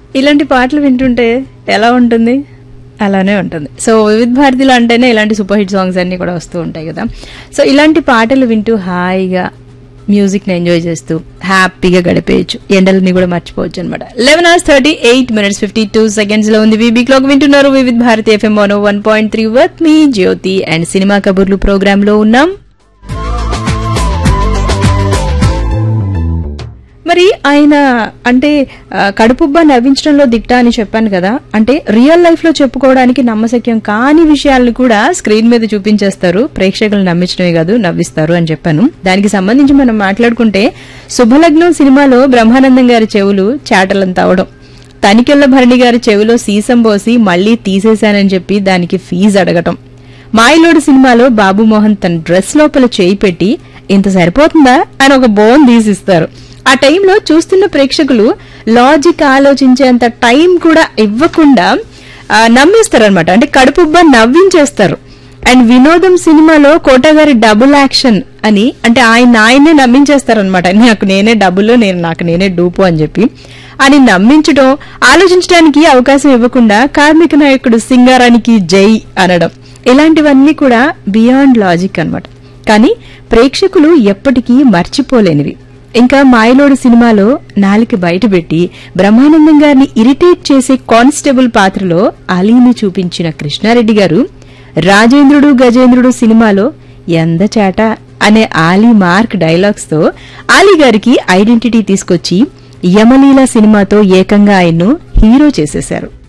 ఇలాంటి పాటలు వింటుంటే ఎలా ఉంటుంది అలానే ఉంటుంది సో వివిధ భారతిలో అంటేనే ఇలాంటి సూపర్ హిట్ సాంగ్స్ అన్ని కూడా వస్తూ ఉంటాయి కదా సో ఇలాంటి పాటలు వింటూ హాయిగా మ్యూజిక్ ని ఎంజాయ్ చేస్తూ హ్యాపీగా గడిపేయచ్చు ఎండలని కూడా మర్చిపోవచ్చు అనమాట eleven hours thirty eight minutes fifty two seconds లో ఉంది వీబీ క్లాక్ వింటున్నారు Vividh Bharati FM one one point three with మీ జ్యోతి అండ్ సినిమా కబుర్లు ప్రోగ్రామ్ లో ఉన్నాం మరి ఆయన అంటే ఆ, కడుపుబ్బ నవ్వించడంలో దిట్ట అని చెప్పాను కదా అంటే రియల్ లైఫ్ లో చెప్పుకోవడానికి నమ్మశక్యం కాని విషయాలను కూడా స్క్రీన్ మీద చూపించేస్తారు ప్రేక్షకులు నమ్మించడమే కాదు నవ్విస్తారు అని చెప్పాను దానికి సంబంధించి మనం మాట్లాడుకుంటే శుభలగ్నం సినిమాలో బ్రహ్మానందం గారి చెవులు చాటలంత అవడం తనికెళ్ల భరణి గారి చెవిలో సీసం పోసి మళ్లీ తీసేశానని చెప్పి దానికి ఫీజు అడగటం మాయలోడు సినిమాలో బాబు మోహన్ తన డ్రెస్ లోపల చేయి పెట్టి ఇంత సరిపోతుందా అని ఒక బోన్ తీసిస్తారు ఆ టైంలో చూస్తున్న ప్రేక్షకులు లాజిక్ ఆలోచించేంత టైం కూడా ఇవ్వకుండా నమ్మేస్తారనమాట అంటే కడుపుబ్బ నవ్వించేస్తారు అండ్ వినోదం సినిమాలో కోటగారి డబుల్ యాక్షన్ అని అంటే ఆయన ఆయన్నే నమ్మించేస్తారనమాట నాకు నేనే డబుల్ నేను నాకు నేనే డూపు అని చెప్పి అని నమ్మించడం ఆలోచించడానికి అవకాశం ఇవ్వకుండా కార్మిక నాయకుడు సింగారానికి జై అనడం ఇలాంటివన్నీ కూడా బియాండ్ లాజిక్ అన్నమాట కానీ ప్రేక్షకులు ఎప్పటికీ మర్చిపోలేనివి ఇంకా మాయలోడు సినిమాలో నాలిక బయటపెట్టి బ్రహ్మానందం గారిని ఇరిటేట్ చేసే కానిస్టేబుల్ పాత్రలో అలీని చూపించిన కృష్ణారెడ్డి గారు రాజేంద్రుడు గజేంద్రుడు సినిమాలో ఎందచాట అనే ఆలీ మార్క్ డైలాగ్స్ తో ఆలీ గారికి ఐడెంటిటీ తీసుకొచ్చి యమలీల సినిమాతో ఏకంగా ఆయన్ను హీరో చేసేశారు